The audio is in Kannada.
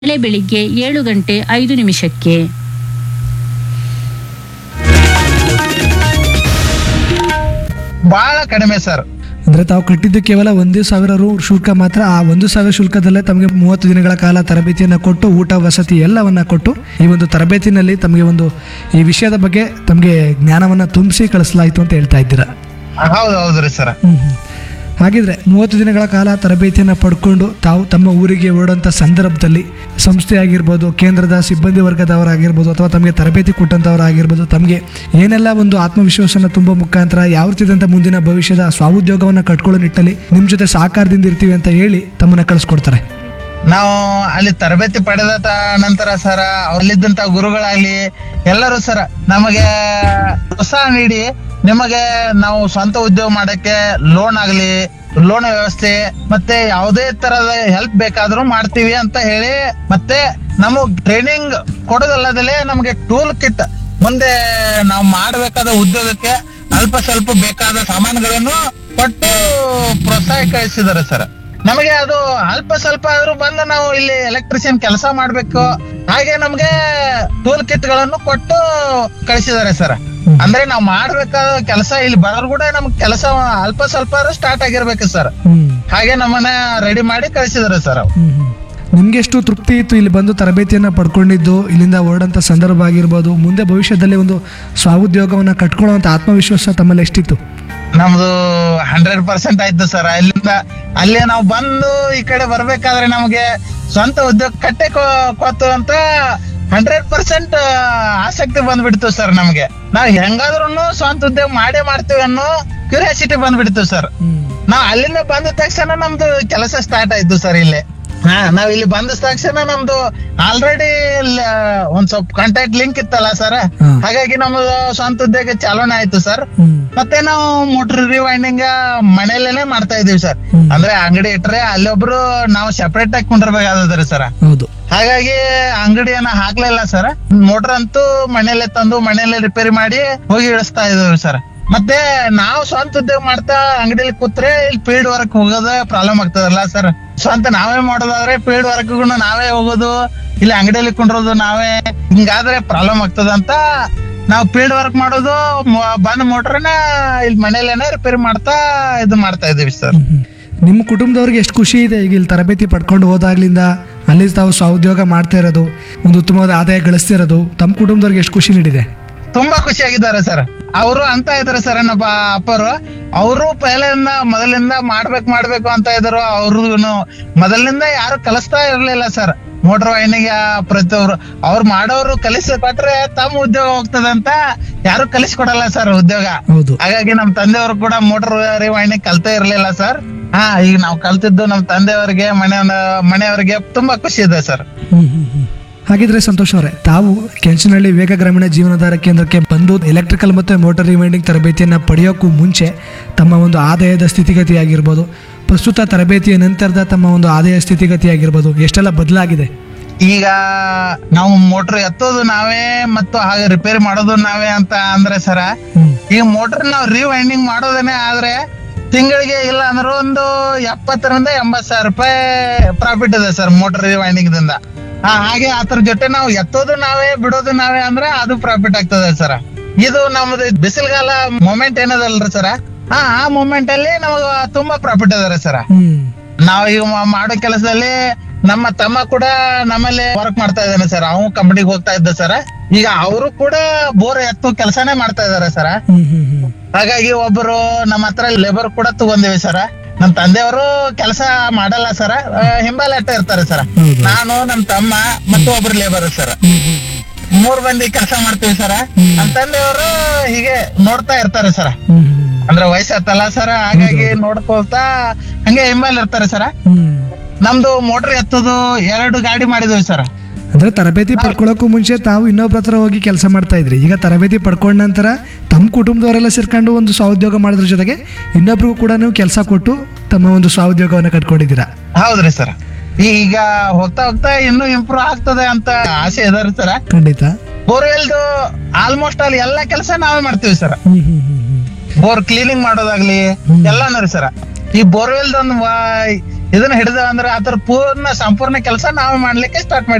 ನಾಳೆ ಬೆಳಿಗ್ಗೆ ಏಳು ಗಂಟೆ ಐದು ನಿಮಿಷಕ್ಕೆ ಬಹಳ ಕಡಿಮೆ ಸರ್ ಅಂದ್ರೆ ತಾವು ಕಟ್ಟಿದ್ದು ಕೇವಲ ಒಂದೇ ಸಾವಿರ ರು ಶುಲ್ಕ ಮಾತ್ರ ಆ ಒಂದು ಸಾವಿರ ಶುಲ್ಕದಲ್ಲೇ ತಮಗೆ ಮೂವತ್ತು ದಿನಗಳ ಕಾಲ ತರಬೇತಿಯನ್ನು ಕೊಟ್ಟು ಊಟ ವಸತಿ ಎಲ್ಲವನ್ನ ಕೊಟ್ಟು ಈ ಒಂದು ತರಬೇತಿನಲ್ಲಿ ತಮಗೆ ಒಂದು ಈ ವಿಷಯದ ಬಗ್ಗೆ ತಮಗೆ ಜ್ಞಾನವನ್ನ ತುಂಬಿಸಿ ಕಳಿಸಲಾಯಿತು ಅಂತ ಹೇಳ್ತಾ ಇದ್ದೀರಾ ಹೌದು ಹೌದ್ರಿ ಸರ್ ಹ್ಮ್ ಹ್ಮ್. ಹಾಗಿದ್ರೆ ಮೂವತ್ತು ದಿನಗಳ ಕಾಲ ತರಬೇತಿಯನ್ನು ಪಡ್ಕೊಂಡು ತಾವು ತಮ್ಮ ಊರಿಗೆ ಹೊರಡಂಥ ಸಂದರ್ಭದಲ್ಲಿ ಸಂಸ್ಥೆ ಆಗಿರ್ಬೋದು ಕೇಂದ್ರದ ಸಿಬ್ಬಂದಿ ವರ್ಗದವರಾಗಿರ್ಬೋದು ಅಥವಾ ತಮಗೆ ತರಬೇತಿ ಕೊಟ್ಟಂಥವರಾಗಿರ್ಬೋದು ತಮಗೆ ಏನೆಲ್ಲ ಒಂದು ಆತ್ಮವಿಶ್ವಾಸನ ತುಂಬ ಮುಖಾಂತರ ಯಾವ ರೀತಿಯಾದಂಥ ಮುಂದಿನ ಭವಿಷ್ಯದ ಸ್ವಾಉದ್ಯೋಗವನ್ನು ಕಟ್ಕೊಳ್ಳೋ ನಿಟ್ಟಲ್ಲಿ ನಿಮ್ಮ ಜೊತೆ ಸಹಕಾರದಿಂದ ಇರ್ತೀವಿ ಅಂತ ಹೇಳಿ ತಮ್ಮನ್ನ ಕಳಿಸ್ಕೊಡ್ತಾರೆ ನಾವು ಅಲ್ಲಿ ತರಬೇತಿ ಪಡೆದ ತ- ನಂತರ ಸರ ಅಲ್ಲಿದ್ದಂತ ಗುರುಗಳಾಗ್ಲಿ ಎಲ್ಲರೂ ಸರ ನಮಗೆ ಪ್ರೋತ್ಸಾಹ ನೀಡಿ ನಿಮಗೆ ನಾವು ಸ್ವಂತ ಉದ್ಯೋಗ ಮಾಡಕ್ಕೆ ಲೋನ್ ಆಗ್ಲಿ ಲೋನ್ ವ್ಯವಸ್ಥೆ ಮತ್ತೆ ಯಾವುದೇ ತರದ ಹೆಲ್ಪ್ ಬೇಕಾದ್ರೂ ಮಾಡ್ತೀವಿ ಅಂತ ಹೇಳಿ ಮತ್ತೆ ನಮಗ್ ಟ್ರೈನಿಂಗ್ ಕೊಡೋದಲ್ಲದಲ್ಲೇ ನಮಗೆ ಟೂಲ್ ಕಿಟ್ ಮುಂದೆ ನಾವು ಮಾಡಬೇಕಾದ ಉದ್ಯೋಗಕ್ಕೆ ಅಲ್ಪ ಸ್ವಲ್ಪ ಬೇಕಾದ ಸಾಮಾನುಗಳನ್ನು ಕೊಟ್ಟು ಪ್ರೋತ್ಸಾಹ ಕಳಿಸಿದ್ದಾರೆ ಸರ್ ನಮಗೆ ಅದು ಅಲ್ಪ ಸ್ವಲ್ಪ ಆದ್ರೂ ಬಂದು ನಾವು ಇಲ್ಲಿ ಎಲೆಕ್ಟ್ರಿಷಿಯನ್ ಕೆಲಸ ಮಾಡ್ಬೇಕು ಹಾಗೆ ನಮ್ಗೆ ಟೂಲ್ ಕಿಟ್ ಗಳನ್ನು ಕೊಟ್ಟು ಕಳಿಸಿದ್ದಾರೆ ಸರ್ ಅಂದ್ರೆ ನಾವು ಮಾಡ್ಬೇಕಾದ ಕೆಲಸ ಇಲ್ಲಿ ಬರೋರು ಕೂಡ ನಮ್ಗೆ ಕೆಲಸ ಅಲ್ಪ ಸ್ವಲ್ಪ ಸ್ಟಾರ್ಟ್ ಆಗಿರ್ಬೇಕು ಸರ್ ಹ್ಮ್ ಹಾಗೆ ನಮ್ಮನ್ನ ರೆಡಿ ಮಾಡಿ ಕಳಿಸಿದ್ದಾರೆ ಸರ್ ಹ್ಮ್ ಹ್ಮ್. ನಿಮ್ಗೆ ಎಷ್ಟು ತೃಪ್ತಿ ಇತ್ತು ಇಲ್ಲಿ ಬಂದು ತರಬೇತಿಯನ್ನು ಪಡ್ಕೊಂಡಿದ್ದು ಇಲ್ಲಿಂದ ಹೊರಡಂಥ ಸಂದರ್ಭ ಆಗಿರ್ಬೋದು ಮುಂದೆ ಭವಿಷ್ಯದಲ್ಲಿ ಒಂದು ಸ್ವಾಉದ್ಯೋಗವನ್ನು ಕಟ್ಕೊಳ್ಳುವಂಥ ಆತ್ಮವಿಶ್ವಾಸ ತಮ್ಮಲ್ಲಿ ಎಷ್ಟಿತ್ತು ನಮ್ದು ಹಂಡ್ರೆಡ್ ಪರ್ಸೆಂಟ್ ಆಯ್ತು ಸರ್ ಅಲ್ಲಿಂದ ಅಲ್ಲೇ ನಾವು ಬಂದು ಈ ಕಡೆ ಬರ್ಬೇಕಾದ್ರೆ ನಮಗೆ ಸ್ವಂತ ಉದ್ಯೋಗ ಕಟ್ಟೆ ಕೊ- ಕೊತ್ತು ಅಂತ ಹಂಡ್ರೆಡ್ ಪರ್ಸೆಂಟ್ ಆಸಕ್ತಿ ಬಂದ್ಬಿಡ್ತು ಸರ್ ನಮ್ಗೆ ನಾವ್ ಹೆಂಗಾದ್ರೂ ಸ್ವಂತ ಉದ್ಯೋಗ ಮಾಡೇ ಮಾಡ್ತೀವಿ ಅನ್ನೋ ಕ್ಯೂರಿಯಾಸಿಟಿ ಬಂದ್ಬಿಡ್ತು ಸರ್ ನಾವ್ ಅಲ್ಲಿಂದ ಬಂದ ತಕ್ಷಣ ನಮ್ದು ಕೆಲಸ ಸ್ಟಾರ್ಟ್ ಆಯ್ತು ಸರ್ ಇಲ್ಲಿ ಹಾ ನಾವ್ ಇಲ್ಲಿ ಬಂದ ತಕ್ಷಣ ನಮ್ದು ಆಲ್ರೆಡಿ ಒಂದ್ ಸ್ವಲ್ಪ ಕಾಂಟ್ಯಾಕ್ಟ್ ಲಿಂಕ್ ಇತ್ತಲ್ಲ ಸರ್ ಹ್ಮ್. ಹಾಗಾಗಿ ನಮ್ದು ಸ್ವಂತ ಉದ್ಯೋಗ ಚಾಲನೆ ಆಯ್ತು ಸರ್ ಹ್ಮ್ ಮತ್ತೆ ನಾವು ಮೋಟರ್ ರಿವೈಂಡಿಂಗ್ ಮನೇಲೇನೆ ಮಾಡ್ತಾ ಇದೀವಿ ಸರ್ ಹ್ಮ್. ಅಂದ್ರೆ ಅಂಗಡಿ ಇಟ್ರೆ ಅಲ್ಲೊಬ್ರು ನಾವು ಸೆಪರೇಟ್ ಆಗಿ ಕುಂಡಿರ್ಬೇಕಾದ್ರೆ ಸರ್ ಹೌದು ಹಾಗಾಗಿ ಅಂಗಡಿಯನ್ನ ಹಾಕ್ಲಿಲ್ಲ ಸರ್ ಮೋಟರ್ ಅಂತೂ ಮನೇಲೆ ತಂದು ಮನೇಲೆ ರಿಪೇರಿ ಮಾಡಿ ಹೋಗಿ ಇಳಿಸ್ತಾ ಇದ್ದೀವಿ ಸರ್ ಮತ್ತೆ ನಾವು ಸ್ವಂತ ಉದ್ಯೋಗ ಮಾಡ್ತಾ ಅಂಗಡಿಲಿ ಕೂತ್ರೆ ಇಲ್ಲಿ ಫೀಲ್ಡ್ ವರ್ಕ್ ಹೋಗೋದೇ ಪ್ರಾಬ್ಲಮ್ ಆಗ್ತದಲ್ಲ ಸರ್ ಸ್ವಂತ ನಾವೇ ಮಾಡೋದಾದ್ರೆ ಫೀಲ್ಡ್ ವರ್ಕ್ ನಾವೇ ಹೋಗೋದು ಇಲ್ಲಿ ಅಂಗಡಿಯಲ್ಲಿ ಕುಂಡ್ರೋದು ನಾವೇ ಹಿಂಗಾದ್ರೆ ಪ್ರಾಬ್ಲಮ್ ಆಗ್ತದ ಅಂತ ನಾವು ಫೀಲ್ಡ್ ವರ್ಕ್ ಮಾಡೋದು ಮೊ- ಬಂದ್ ಮೋಟರ್ನ ಇಲ್ಲಿ ಮನೇಲೇನೆ ರಿಪೇರಿ ಮಾಡ್ತಾ ಇದು ಮಾಡ್ತಾ ಇದೀವಿ ಸರ್ ಹ್ಮ್. ನಿಮ್ಮ ಕುಟುಂಬದವ್ರಿಗೆ ಎಷ್ಟು ಖುಷಿ ಇದೆ ಈಗ ಇಲ್ಲಿ ತರಬೇತಿ ಪಡ್ಕೊಂಡು ಹೋದಾಗ್ಲಿಂದ ಅಲ್ಲಿ ತಾವು ಸ್ವಾಉದ್ಯೋಗ ಮಾಡ್ತಾ ಇರೋದು ಒಂದು ಉತ್ತಮವಾದ ಆದಾಯ ಗಳಿಸ್ತಿರೋದು ತಮ್ಮ ಕುಟುಂಬದವ್ರಿಗೆ ಎಷ್ಟು ಖುಷಿ ನೀಡಿದೆ ತುಂಬಾ ಖುಷಿಯಾಗಿದ್ದಾರೆ ಸರ್ ಅವರು ಅಂತ ಇದಾರೆ ಸರ್ ನಮ್ಮ ಅಪ್ಪರು ಅವರು ಪಹಲೆಯಿಂದ ಮೊದಲಿಂದ ಮಾಡ್ಬೇಕು ಮಾಡ್ಬೇಕು ಅಂತ ಇದ್ರು ಅವ್ರು ಮೊದಲಿನಿಂದ ಯಾರು ಕಲಿಸ್ತಾ ಇರ್ಲಿಲ್ಲ ಸರ್ ಮೋಟರ್ ವೈನಿಂಗ್ ಪ್ರತಿಯೊಬ್ರು ಅವ್ರು ಮಾಡೋರು ಕಲಿಸಿ ಕೊಟ್ರೆ ತಮ್ಮ ಉದ್ಯೋಗ ಹೋಗ್ತದೆ ಅಂತ ಯಾರು ಕಲಿಸ್ಕೊಡಲ್ಲ ಸರ್ ಉದ್ಯೋಗ ಹೌದು ಹಾಗಾಗಿ ನಮ್ ತಂದೆಯವರು ಕೂಡ ಮೋಟರ್ ರಿವೈನಿಂಗ್ ಕಲ್ತೇ ಇರ್ಲಿಲ್ಲ ಸರ್ ಹಾ ಈಗ ನಾವು ಕಲ್ತಿದ್ದು ನಮ್ ತಂದೆಯವರಿಗೆ ಮನೆ ಮನೆಯವರಿಗೆ ತುಂಬಾ ಖುಷಿ ಇದೆ ಸರ್ ಹ್ಮ್, ಹ್ಮ್, ಹ್ಮ್. ಹಾಗಿದ್ರೆ ಸಂತೋಷ್ ಅವರೇ ತಾವು ಕೆಂಚನಹಳ್ಳಿ ವಿವೇಕ ಗ್ರಾಮೀಣ ಜೀವನಾಧಾರ ಕೇಂದ್ರಕ್ಕೆ ಬಂದು ಎಲೆಕ್ಟ್ರಿಕಲ್ ಮತ್ತು ಮೋಟಾರ್ ರಿವೈಂಡಿಂಗ್ ತರಬೇತಿಯನ್ನು ಪಡೆಯೋಕ್ಕೂ ಮುಂಚೆ ತಮ್ಮ ಒಂದು ಆದಾಯದ ಸ್ಥಿತಿಗತಿ ಆಗಿರ್ಬೋದು ಪ್ರಸ್ತುತ ತರಬೇತಿಯ ನಂತರದ ತಮ್ಮ ಒಂದು ಆದಾಯ ಸ್ಥಿತಿಗತಿ ಆಗಿರ್ಬೋದು ಎಷ್ಟೆಲ್ಲ ಬದಲಾಗಿದೆ ಈಗ ನಾವು ಮೋಟರ್ ಎತ್ತೋದು ನಾವೇ ಮತ್ತು ಹಾಗೆ ರಿಪೇರಿ ಮಾಡೋದು ನಾವೇ ಅಂತ ಅಂದ್ರೆ ಸರ ಹ್ಮ್ ಈಗ ಮೋಟರ್ ನಾವು ರಿವೈಂಡಿಂಗ್ ಮಾಡೋದೇನೆ ಆದ್ರೆ ತಿಂಗಳಿಗೆ ಇಲ್ಲ ಅಂದ್ರೆ ಒಂದು ಎಪ್ಪತ್ತರಿಂದ ಎಂಬತ್ ಸಾವಿರ ರೂಪಾಯಿ ಪ್ರಾಫಿಟ್ ಇದೆ ಸರ್ ಮೋಟರ್ ರಿವೈಂಡಿಂಗ್ ದಿಂದ ಹಾ ಹಾಗೆ ಅದ್ರ ಜೊತೆ ನಾವು ಎತ್ತೋದು ನಾವೇ ಬಿಡೋದು ನಾವೇ ಅಂದ್ರೆ ಅದು ಪ್ರಾಫಿಟ್ ಆಗ್ತದೆ ಸರ್ ಇದು ನಮ್ದು ಬಿಸಿಲುಗಾಲ ಮೂಮೆಂಟ್ ಏನದಲ್ರಿ ಸರ ಹಾ ಆ ಮೂಮೆಂಟ್ ಅಲ್ಲಿ ನಮಗ ತುಂಬಾ ಪ್ರಾಫಿಟ್ ಅದ ಸರ ಹ್ಮ್ ನಾವ್ ಈಗ ಮಾ- ಮಾಡೋ ಕೆಲಸದಲ್ಲಿ ನಮ್ಮ ತಮ್ಮ ಕೂಡ ನಮ್ಮಲ್ಲಿ ವರ್ಕ್ ಮಾಡ್ತಾ ಇದ್ದಾನೆ ಸರ್ ಅವನು ಕಂಪನಿಗೆ ಹೋಗ್ತಾ ಇದ್ದ ಸರ್ ಈಗ ಅವರು ಕೂಡ ಬೋರ್ ಎತ್ತು ಕೆಲಸನೇ ಮಾಡ್ತಾ ಇದಾರೆ ಸರ್ ಹ್ಮ್ ಹ್ಮ್ ಹ್ಮ್ ಹಾಗಾಗಿ ಒಬ್ಬರು ನಮ್ಮ ಹತ್ರ ಲೇಬರ್ ಕೂಡ ತಗೊಂಡಿವಿ ಸರ್ ನಮ್ ತಂದೆಯವರು ಕೆಲಸ ಮಾಡಲ್ಲ ಸರ್ ಹಿಂಬಾಲ ಅಟ್ಟ ಇರ್ತಾರೆ ಸರ್ ಹೌದು. ನಾನು ನಮ್ ತಮ್ಮ ಮತ್ತು ಒಬ್ರು ಲೇಬರ್ ಸರ್ ಮೂರ್ ಮಂದಿ ಕೆಲಸ ಮಾಡ್ತೀವಿ ಸರ್ ನಮ್ ತಂದೆಯವರು ಹೀಗೆ ನೋಡ್ತಾ ಇರ್ತಾರೆ ಸರ್ ಹ್ಮ್ ಹ್ಮ್ ಅಂದ್ರೆ ವಯಸ್ಸಾತಲ್ಲ ಸರ್ ಹಾಗಾಗಿ ನೋಡ್ಕೊಳ್ತಾ ಹಂಗೆ ಹಿಂಬಾಲ ಇರ್ತಾರೆ ಸರ್ ಹ್ಮ್ ನಮ್ದು ಮೋಟರ್ ಎತ್ತೋದು ಎರಡು ಗಾಡಿ ಮಾಡಿದ್ವಿ ಸರ್ ಅಂದ್ರೆ ತರಬೇತಿ ಪಡ್ಕೊಳ್ಳೋಕ್ಕೂ ಮುಂಚೆ ತಾವು ಇನ್ನೊಬ್ರ ಹತ್ರ ಹೋಗಿ ಕೆಲಸ ಮಾಡ್ತಾ ಇದ್ರಿ ಈಗ ತರಬೇತಿ ಪಡ್ಕೊಂಡ ನಂತರ ತಮ್ಮ ಕುಟುಂಬದವರೆಲ್ಲ ಸೇರ್ಕೊಂಡು ಒಂದು ಸ್ವಾಉದ್ಯೋಗ ಮಾಡೋದ್ರ ಜೊತೆಗೆ ಇನ್ನೊಬ್ರಿಗೂ ಕೂಡ ನೀವು ಕೆಲಸ ಕೊಟ್ಟು ತಮ್ಮ ಒಂದು ಸ್ವಾಉದ್ಯೋಗವನ್ನು ಕಟ್ಕೊಂಡಿದ್ದೀರಾ ಹೌದ್ರಿ ಸರ್ ಈಗ ಹೋಗ್ತಾ ಹೋಗ್ತಾ ಇನ್ನೂ ಇಂಪ್ರೂವ್ ಆಗ್ತದೆ ಅಂತ ಆಸೆ ಇದಾರೆ ಸರ್ ಖಂಡಿತ ಬೋರ್ವೆಲ್ದು ಆಲ್ಮೋಸ್ಟ್ ಅಲ್ಲಿ ಎಲ್ಲಾ ಕೆಲಸ ನಾವೇ ಮಾಡ್ತೀವಿ ಸರ್ ಹ್ಮ್ ಹ್ಮ್ ಹ್ಮ್ ಹ್ಮ್ ಬೋರ್ ಕ್ಲೀನಿಂಗ್ ಮಾಡೋದಾಗ್ಲಿ ಎಲ್ಲಾನು ರೀ ಸರ್ ಈ ಬೋರ್ವೆಲ್ದ ಒಂದು ಇದನ್ನ ಹಿಡಿದ ಅಂದ್ರೆ ಅದ್ರ ಪೂರ್ಣ ಸಂಪೂರ್ಣ ಕೆಲಸ ನಾವೇ ಮಾಡ್ಲಿಕ್ಕೆ ಸ್ಟಾರ್ಟ್